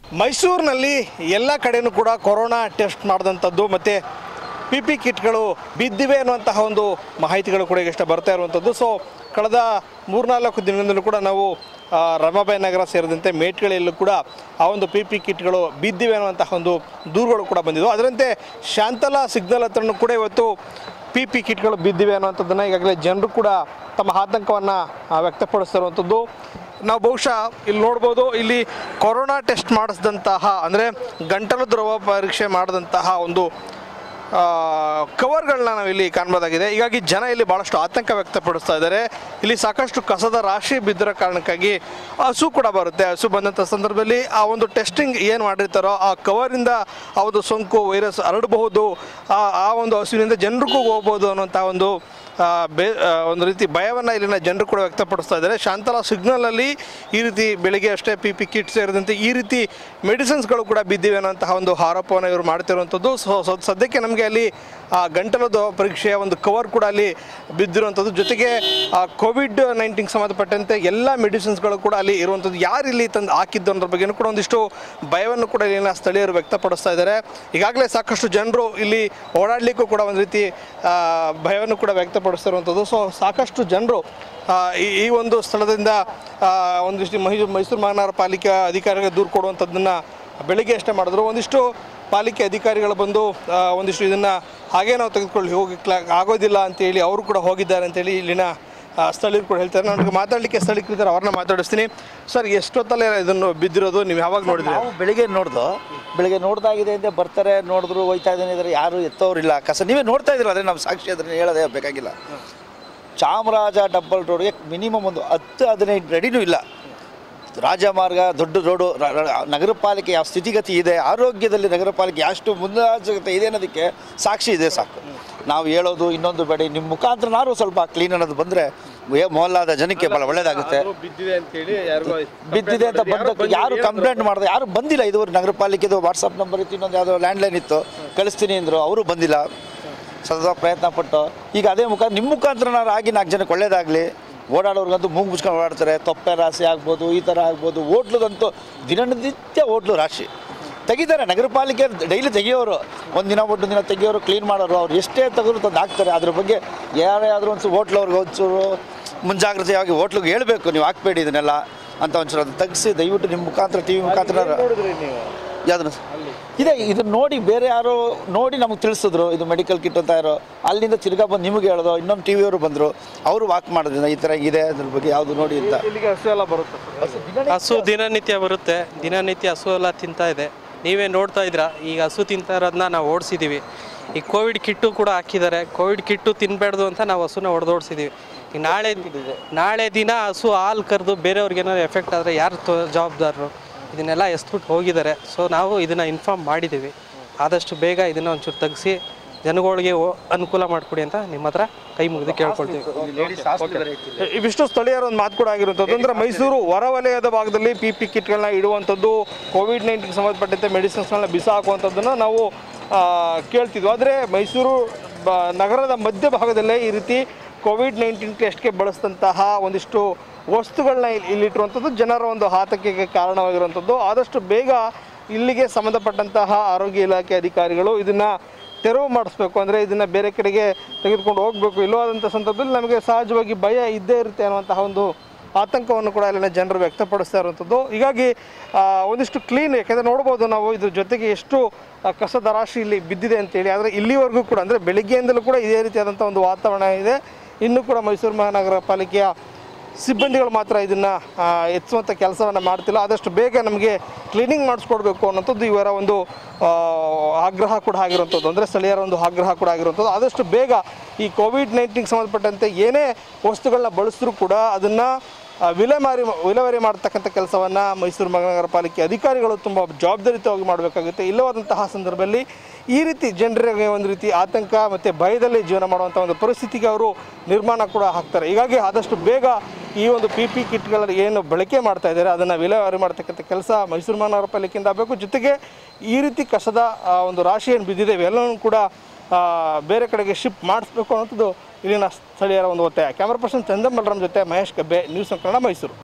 ಮೈಸೂರಿನಲ್ಲಿ ಎಲ್ಲ ಕಡೆನೂ ಕೂಡ ಕೊರೋನಾ ಟೆಸ್ಟ್ ಮಾಡಿದಂಥದ್ದು ಮತ್ತು ಪಿ ಪಿ ಕಿಟ್ಗಳು ಬಿದ್ದಿವೆ ಅನ್ನುವಂತಹ ಒಂದು ಮಾಹಿತಿಗಳು ಕೂಡ ಈಗಷ್ಟೇ ಬರ್ತಾ ಇರುವಂಥದ್ದು ಸೊ ಕಳೆದ ಮೂರ್ನಾಲ್ಕು ದಿನದಿಂದಲೂ ಕೂಡ ನಾವು ಆ, ರಮಾಬಾಯಿ ನಗರ ಸೇರಿದಂತೆ ಮೇಟ್ಗಳಲ್ಲೂ ಕೂಡ ಆ ಒಂದು ಪಿ ಪಿ ಕಿಟ್ಗಳು ಬಿದ್ದಿವೆ ಅನ್ನುವಂತಹ ಒಂದು ದೂರುಗಳು ಕೂಡ ಬಂದಿದ್ದವು ಅದರಂತೆ ಶಾಂತಲಾ ಸಿಗ್ನಲ್ ಹತ್ರನೂ ಕೂಡ ಇವತ್ತು ಪಿ ಪಿ ಕಿಟ್ಗಳು ಬಿದ್ದಿವೆ ಅನ್ನುವಂಥದ್ದನ್ನು ಈಗಾಗಲೇ ಜನರು ಕೂಡ ತಮ್ಮ ಆತಂಕವನ್ನು ವ್ಯಕ್ತಪಡಿಸ್ತಿರುವಂಥದ್ದು ನಾವು ಬಹುಶಃ ಇಲ್ಲಿ ನೋಡ್ಬೋದು ಇಲ್ಲಿ ಕೊರೋನಾ ಟೆಸ್ಟ್ ಮಾಡಿಸಿದಂತಹ ಅಂದರೆ ಗಂಟಲು ದ್ರವ ಪರೀಕ್ಷೆ ಮಾಡಿದಂತಹ ಒಂದು ಕವರ್ಗಳನ್ನ ನಾವು ಇಲ್ಲಿ ಕಾಣ್ಬೋದಾಗಿದೆ ಹೀಗಾಗಿ ಜನ ಇಲ್ಲಿ ಭಾಳಷ್ಟು ಆತಂಕ ವ್ಯಕ್ತಪಡಿಸ್ತಾ ಇದ್ದಾರೆ ಇಲ್ಲಿ ಸಾಕಷ್ಟು ಕಸದ ರಾಶಿ ಬಿದ್ದಿರೋ ಕಾರಣಕ್ಕಾಗಿ ಹಸು ಕೂಡ ಬರುತ್ತೆ ಹಸು ಬಂದಂಥ ಸಂದರ್ಭದಲ್ಲಿ ಆ ಒಂದು ಟೆಸ್ಟಿಂಗ್ ಏನು ಮಾಡಿರ್ತಾರೋ ಆ ಕವರಿಂದ ಆ ಒಂದು ಸೋಂಕು ವೈರಸ್ ಹರಡಬಹುದು ಆ ಆ ಒಂದು ಹಸುವಿನಿಂದ ಜನರಿಗೂ ಹೋಗ್ಬೋದು ಅನ್ನೋಂಥ ಒಂದು ಆ, ಬೇ ಆ, ಒಂದು ರೀತಿ ಭಯವನ್ನು ಇಲ್ಲಿನ ಜನರು ಕೂಡ ವ್ಯಕ್ತಪಡಿಸ್ತಾ ಇದ್ದಾರೆ ಶಾಂತಲಾ ಸಿಗ್ನಲಲ್ಲಿ ಈ ರೀತಿ ಬೆಳಿಗ್ಗೆ ಅಷ್ಟೇ ಪಿ ಪಿ ಕಿಟ್ ಸೇರಿದಂತೆ ಈ ರೀತಿ ಮೆಡಿಸಿನ್ಸ್ಗಳು ಕೂಡ ಬಿದ್ದಿವೆ ಅನ್ನೋಂತಹ ಒಂದು ಆರೋಪವನ್ನು ಇವರು ಮಾಡ್ತಿರುವಂಥದ್ದು ಸೊ ಸೊ- ಸದ್ಯಕ್ಕೆ ನಮಗೆ ಅಲ್ಲಿ ಆ ಗಂಟಲದ ಪರೀಕ್ಷೆಯ ಒಂದು ಕವರ್ ಕೂಡ ಅಲ್ಲಿ ಬಿದ್ದಿರುವಂಥದ್ದು ಜೊತೆಗೆ ಆ ಕೋವಿಡ್ ನೈನ್ಟೀನ್ ಸಂಬಂಧಪಟ್ಟಂತೆ ಎಲ್ಲ ಮೆಡಿಸಿನ್ಸ್ಗಳು ಕೂಡ ಅಲ್ಲಿ ಇರುವಂಥದ್ದು ಯಾರು ಇಲ್ಲಿ ತಂದು ಹಾಕಿದ್ದು ಅನ್ನೋದ್ರ ಬಗ್ಗೆನೂ ಕೂಡ ಒಂದಿಷ್ಟು ಭಯವನ್ನು ಕೂಡ ಇಲ್ಲಿನ ಸ್ಥಳೀಯರು ವ್ಯಕ್ತಪಡಿಸ್ತಾ ಇದ್ದಾರೆ ಈಗಾಗಲೇ ಸಾಕಷ್ಟು ಜನರು ಇಲ್ಲಿ ಓಡಾಡಲಿಕ್ಕೂ ಕೂಡ ಒಂದು ರೀತಿ ಆ, ಭಯವನ್ನು ಕೂಡ ವ್ಯಕ್ತಪಡಿಸ್ತಿರುವಂಥದ್ದು ಸೊ ಸಾಕಷ್ಟು ಜನರು ಆ, ಈ ಈ ಒಂದು ಸ್ಥಳದಿಂದ ಆ, ಒಂದಿಷ್ಟು ಮೈ ಮೈಸೂರು ಮಹಾನಗರ ಪಾಲಿಕೆ ಅಧಿಕಾರಿಗಳಿಗೆ ದೂರು ಕೊಡುವಂಥದ್ದನ್ನು ಬೆಳಿಗ್ಗೆ ಅಷ್ಟೇ ಮಾಡಿದ್ರು ಒಂದಿಷ್ಟು ಪಾಲಿಕೆ ಅಧಿಕಾರಿಗಳು ಬಂದು ಆ, ಒಂದಿಷ್ಟು ಇದನ್ನು ಹಾಗೆ ನಾವು ತೆಗೆದುಕೊಳ್ಳಿ ಹೋಗಕ್ಕೆ ಆಗೋದಿಲ್ಲ ಅಂತೇಳಿ ಅವರು ಕೂಡ ಹೋಗಿದ್ದಾರೆ ಅಂತೇಳಿ ಇಲ್ಲಿನ ಆ, ಸ್ಥಳೀಯರು ಕೂಡ ಹೇಳ್ತಾರೆ ನನಗೆ ಮಾತಾಡಲಿಕ್ಕೆ ಸ್ಥಳೀಕರಿದ್ದಾರೆ ಅವ್ರನ್ನ ಮಾತಾಡಿಸ್ತೀನಿ ಸರ್ ಎಷ್ಟೊತ್ತಲ್ಲೇ ಇದನ್ನು ಬಿದ್ದಿರೋದು ನೀವು ಯಾವಾಗ ನೋಡಿದ್ರಿ ನಾವು ಬೆಳಿಗ್ಗೆ ನೋಡ್ದು ಬೆಳಿಗ್ಗೆ ನೋಡ್ದಾಗಿದೆ ಅಂತ ಬರ್ತಾರೆ ನೋಡಿದ್ರು ಹೋಯ್ತಾ ಇದ್ದಾನೆ ಇದ್ದಾರೆ ಯಾರು ಎತ್ತೋರಿಲ್ಲ ಕಸ ನೀವೇ ನೋಡ್ತಾ ಇದ್ದೀರ ಅದೇ ನಾವು ಸಾಕ್ಷಿ ಅದನ್ನ ಹೇಳೋದೇ ಬೇಕಾಗಿಲ್ಲ ಚಾಮರಾಜ ಡಬ್ಬಲ್ ರೋಡ್ಗೆ ಮಿನಿಮಮ್ ಒಂದು ಹತ್ತು ಹದಿನೈದು ರೆಡಿನೂ ಇಲ್ಲ ರಾಜಮಾರ್ಗ ದೊಡ್ಡ ರೋಡು ರ- ರ- ನಗರ ಪಾಲಿಕೆ ಯಾವ ಸ್ಥಿತಿಗತಿ ಇದೆ ಆರೋಗ್ಯದಲ್ಲಿ ನಗರ ಪಾಲಿಕೆ ಎಷ್ಟು ಮುನ್ನೆಚ್ಚರಿಕೆ ಇದೆ ಅನ್ನೋದಕ್ಕೆ ಸಾಕ್ಷಿ ಇದೆ ಸಾಕು ನಾವು ಹೇಳೋದು ಇನ್ನೊಂದು ಬೇಡ ನಿಮ್ಮ ಮುಖಾಂತರನಾರು ಸ್ವಲ್ಪ ಕ್ಲೀನ್ ಅನ್ನೋದು ಬಂದರೆ ಮೊಹಲ್ಲಾದ ಜನಕ್ಕೆ ಭಾಳ ಒಳ್ಳೇದಾಗುತ್ತೆ ಬಿದ್ದಿದೆ ಅಂತೇಳಿ ಯಾರಿಗೂ ಬಿದ್ದಿದೆ ಅಂತ ಬಂದ ಯಾರು ಕಂಪ್ಲೇಂಟ್ ಮಾಡಿದೆ ಯಾರು ಬಂದಿಲ್ಲ ಇದುವರೆಗೆ ನಗರ ಪಾಲಿಕೆದು ವಾಟ್ಸಪ್ ನಂಬರ್ ಇತ್ತು ಇನ್ನೊಂದು ಯಾವುದೋ ಲ್ಯಾಂಡ್ಲೈನ್ ಇತ್ತು ಕಳಿಸ್ತೀನಿ ಅಂದರು ಅವರು ಬಂದಿಲ್ಲ ಸದಾ ಪ್ರಯತ್ನ ಪಟ್ಟು ಈಗ ಅದೇ ಮುಖ ನಿಮ್ಮ ಮುಖಾಂತರ ನಾನು ಆಗಿ ನಾಲ್ಕು ಜನಕ್ಕೆ ಒಳ್ಳೇದಾಗಲಿ ಓಡಾಡೋರ್ಗಂತೂ ಮೂಗು ಮುಚ್ಕೊಂಡು ಓಡಾಡ್ತಾರೆ ತೊಪ್ಪೆ ರಾಶಿ ಆಗ್ಬೋದು ಈ ಥರ ಆಗ್ಬೋದು ಹೋಟ್ಲದಂತೂ ದಿನನಿತ್ಯ ಹೋಟ್ಲು ರಾಶಿ ತೆಗಿತಾರೆ ನಗರ ಪಾಲಿಕೆ ಡೈಲಿ ತೆಗಿಯೋರು ಒಂದಿನ ಒಟ್ಟು ದಿನ ತೆಗಿಯೋರು ಕ್ಲೀನ್ ಮಾಡೋರು ಅವ್ರು ಎಷ್ಟೇ ತೆಗೆದ್ರು ತಂದು ಹಾಕ್ತಾರೆ ಅದ್ರ ಬಗ್ಗೆ ಯಾರೇ ಆದರೂ ಒಂಚೂರು ಹೋಟ್ಲವ್ರಿಗೆ ಒಂಚೂರು ಮುಂಜಾಗ್ರತೆಯಾಗಿ ಹೋಟ್ಲಿಗೆ ಹೇಳಬೇಕು ನೀವು ಹಾಕ್ಬೇಡಿ ಇದನ್ನೆಲ್ಲ ಅಂತ ಒಂಚೂರು ಅದು ತೆಗಿಸಿ ದಯವಿಟ್ಟು ನಿಮ್ಮ ಮುಖಾಂತರ ಟಿ ವಿ ಮುಖಾಂತರ ನೋಡಿದ್ರಿ ನೀವು ಯಾವ್ದನ್ನ ಇದೆ ಇದನ್ನ ನೋಡಿ ಬೇರೆ ಯಾರೋ ನೋಡಿ ನಮಗೆ ತಿಳಿಸಿದ್ರು ಇದು ಮೆಡಿಕಲ್ ಕಿಟ್ ಅಂತ ಯಾರೋ ಅಲ್ಲಿಂದ ತಿರ್ಗಾ ಬಂದು ನಿಮಗೆ ಹೇಳೋದು ಇನ್ನೊಂದು ಟಿ ವಿಯವರು ಬಂದರು ಅವರು ವಾಕ್ ಮಾಡೋದ್ರಿಂದ ಈ ಥರ ಇದೆ ಅದ್ರ ಬಗ್ಗೆ ಯಾವುದು ನೋಡಿ ಅಂತ ಇಲ್ಲಿಗೆ ಹಸು ಎಲ್ಲ ಬರುತ್ತೆ ಹಸು ದಿನನಿತ್ಯ ಬರುತ್ತೆ ದಿನನಿತ್ಯ ಹಸು ಎಲ್ಲ ತಿಂತಾ ಇದೆ ನೀವೇ ನೋಡ್ತಾ ಇದ್ರ ಈಗ ಹಸು ತಿಂತಾ ಇರೋದನ್ನ ನಾವು ಓಡಿಸಿದ್ದೀವಿ ಈ ಕೋವಿಡ್ ಕಿಟ್ಟು ಕೂಡ ಹಾಕಿದ್ದಾರೆ ಕೋವಿಡ್ ಕಿಟ್ಟು ತಿನ್ಬೇಡ್ದು ಅಂತ ನಾವು ಹಸುನ ಹೊಡೆದೋಡಿಸಿದ್ದೀವಿ ಈಗ ನಾಳೆ ನಾಳೆ ದಿನ ಹಸು ಹಾಲು ಕರೆದು ಬೇರೆಯವ್ರಿಗೆ ಏನಾದ್ರು ಎಫೆಕ್ಟ್ ಆದರೆ ಯಾರು ತೊ ಜವಾಬ್ದಾರರು ಇದನ್ನೆಲ್ಲ ಎಸ್ಬಿಟ್ಟು ಹೋಗಿದ್ದಾರೆ ಸೊ ನಾವು ಇದನ್ನು ಇನ್ಫಾರ್ಮ್ ಮಾಡಿದ್ದೀವಿ ಆದಷ್ಟು ಬೇಗ ಇದನ್ನು ಒಂಚೂರು ತೆಗಿಸಿ ಜನಗಳಿಗೆ ಓ- ಅನುಕೂಲ ಮಾಡಿಕೊಡಿ ಅಂತ ನಿಮ್ಮ ಹತ್ರ ಕೈ ಮುಗಿದು ಕೇಳ್ಕೊಳ್ತೀವಿ ಇವಿಷ್ಟು ಸ್ಥಳೀಯರ ಒಂದು ಮಾತು ಕೂಡ ಆಗಿರುವಂಥದ್ದು ಅಂದರೆ ಮೈಸೂರು ಹೊರವಲಯದ ಭಾಗದಲ್ಲಿ ಪಿ ಪಿ ಕಿಟ್ಗಳನ್ನ ಇಡುವಂಥದ್ದು ಕೋವಿಡ್ ನೈನ್ಟೀನ್ ಸಂಬಂಧಪಟ್ಟಂತೆ ಮೆಡಿಸಿನ್ಸ್ಗಳನ್ನ ಬಿಸಾಕುವಂಥದ್ದನ್ನು ನಾವು ಆ, ಕೇಳ್ತಿದ್ವು ಆದರೆ ಮೈಸೂರು ಬ ನಗರದ ಮಧ್ಯಭಾಗದಲ್ಲೇ ಈ ರೀತಿ ಕೋವಿಡ್ ನೈನ್ಟೀನ್ ಟೆಸ್ಟ್ಗೆ ಬಳಸಿದಂತಹ ಒಂದಿಷ್ಟು ವಸ್ತುಗಳನ್ನ ಇಲ್ಲಿ ಇಲ್ಲಿಟ್ಟಿರುವಂಥದ್ದು ಜನರ ಒಂದು ಆತಂಕಕ್ಕೆ ಕಾರಣವಾಗಿರುವಂಥದ್ದು ಆದಷ್ಟು ಬೇಗ ಇಲ್ಲಿಗೆ ಸಂಬಂಧಪಟ್ಟಂತಹ ಆರೋಗ್ಯ ಇಲಾಖೆ ಅಧಿಕಾರಿಗಳು ಇದನ್ನು ತೆರವು ಮಾಡಿಸ್ಬೇಕು ಅಂದರೆ ಇದನ್ನು ಬೇರೆ ಕಡೆಗೆ ತೆಗೆದುಕೊಂಡು ಹೋಗಬೇಕು ಇಲ್ಲವಾದಂಥ ಸಂದರ್ಭದಲ್ಲಿ ನಮಗೆ ಸಹಜವಾಗಿ ಭಯ ಇದ್ದೇ ಇರುತ್ತೆ ಅನ್ನುವಂತಹ ಒಂದು ಆತಂಕವನ್ನು ಕೂಡ ಅಲ್ಲಿನ ಜನರು ವ್ಯಕ್ತಪಡಿಸ್ತಾ ಇರುವಂಥದ್ದು ಹೀಗಾಗಿ ಆ, ಒಂದಿಷ್ಟು ಕ್ಲೀನ್ ಯಾಕೆಂದರೆ ನೋಡ್ಬೋದು ನಾವು ಇದ್ರ ಜೊತೆಗೆ ಎಷ್ಟು ಆ, ಕಸದ ರಾಶಿ ಇಲ್ಲಿ ಬಿದ್ದಿದೆ ಅಂತೇಳಿ ಆದರೆ ಇಲ್ಲಿವರೆಗೂ ಕೂಡ ಅಂದರೆ ಬೆಳಿಗ್ಗೆಯಿಂದಲೂ ಕೂಡ ಇದೇ ರೀತಿಯಾದಂಥ ಒಂದು ವಾತಾವರಣ ಇದೆ ಇನ್ನೂ ಕೂಡ ಮೈಸೂರು ಮಹಾನಗರ ಪಾಲಿಕೆಯ ಸಿಬ್ಬಂದಿಗಳು ಮಾತ್ರ ಇದನ್ನು ಎಚ್ಚುವಂಥ ಕೆಲಸವನ್ನು ಮಾಡ್ತಿಲ್ಲ ಆದಷ್ಟು ಬೇಗ ನಮಗೆ ಕ್ಲೀನಿಂಗ್ ಮಾಡಿಸ್ಕೊಡ್ಬೇಕು ಅನ್ನೋಂಥದ್ದು ಇವರ ಒಂದು ಆ, ಆಗ್ರಹ ಕೂಡ ಆಗಿರುವಂಥದ್ದು ಅಂದರೆ ಸ್ಥಳೀಯರ ಒಂದು ಆಗ್ರಹ ಕೂಡ ಆಗಿರುವಂಥದ್ದು ಆದಷ್ಟು ಬೇಗ ಈ ಕೋವಿಡ್ ನೈನ್ಟೀನ್ ಸಂಬಂಧಪಟ್ಟಂತೆ ಏನೇ ವಸ್ತುಗಳನ್ನ ಬಳಸಿದ್ರೂ ಕೂಡ ಅದನ್ನು ವಿಲೇಮಾರಿ ವಿಲೇವಾರಿ ಮಾಡ್ತಕ್ಕಂಥ ಕೆಲಸವನ್ನು ಮೈಸೂರು ಮಹಾನಗರ ಪಾಲಿಕೆ ಅಧಿಕಾರಿಗಳು ತುಂಬ ಜವಾಬ್ದಾರಿಯುತವಾಗಿ ಮಾಡಬೇಕಾಗುತ್ತೆ ಇಲ್ಲವಾದಂತಹ ಸಂದರ್ಭದಲ್ಲಿ ಈ ರೀತಿ ಜನರಿಗೆ ಒಂದು ರೀತಿ ಆತಂಕ ಮತ್ತು ಭಯದಲ್ಲಿ ಜೀವನ ಮಾಡುವಂಥ ಒಂದು ಪರಿಸ್ಥಿತಿಗೆ ಅವರು ನಿರ್ಮಾಣ ಕೂಡ ಹಾಕ್ತಾರೆ ಹೀಗಾಗಿ ಆದಷ್ಟು ಬೇಗ ಈ ಒಂದು ಪಿ ಪಿ ಕಿಟ್ಗಳ ಏನು ಬಳಕೆ ಮಾಡ್ತಾ ಇದ್ದಾರೆ ಅದನ್ನು ವಿಲೇವಾರಿ ಮಾಡ್ತಕ್ಕಂಥ ಕೆಲಸ ಮೈಸೂರು ಮಹಾನಗರ ಪಾಲಿಕೆಯಿಂದ ಆಗಬೇಕು ಜೊತೆಗೆ ಈ ರೀತಿ ಕಸದ ಆ, ಒಂದು ರಾಶಿ ಏನು ಬಿದ್ದಿದೆ ಇವೆಲ್ಲವೂ ಕೂಡ ಆ, ಬೇರೆ ಕಡೆಗೆ ಶಿಫ್ಟ್ ಮಾಡಿಸ್ಬೇಕು ಅನ್ನೋಂಥದ್ದು ಇಲ್ಲಿನ ಸ್ಥಳೀಯರ ಒಂದು ಒತ್ತಾಯ ಕ್ಯಾಮರಾ ಪರ್ಸನ್ ಚಂದನ್ ಬಲರಾಮ್ ಜೊತೆ ಮಹೇಶ್ ಗಬ್ಬೆ ನ್ಯೂಸ್ ಕನ್ನಡ ಮೈಸೂರು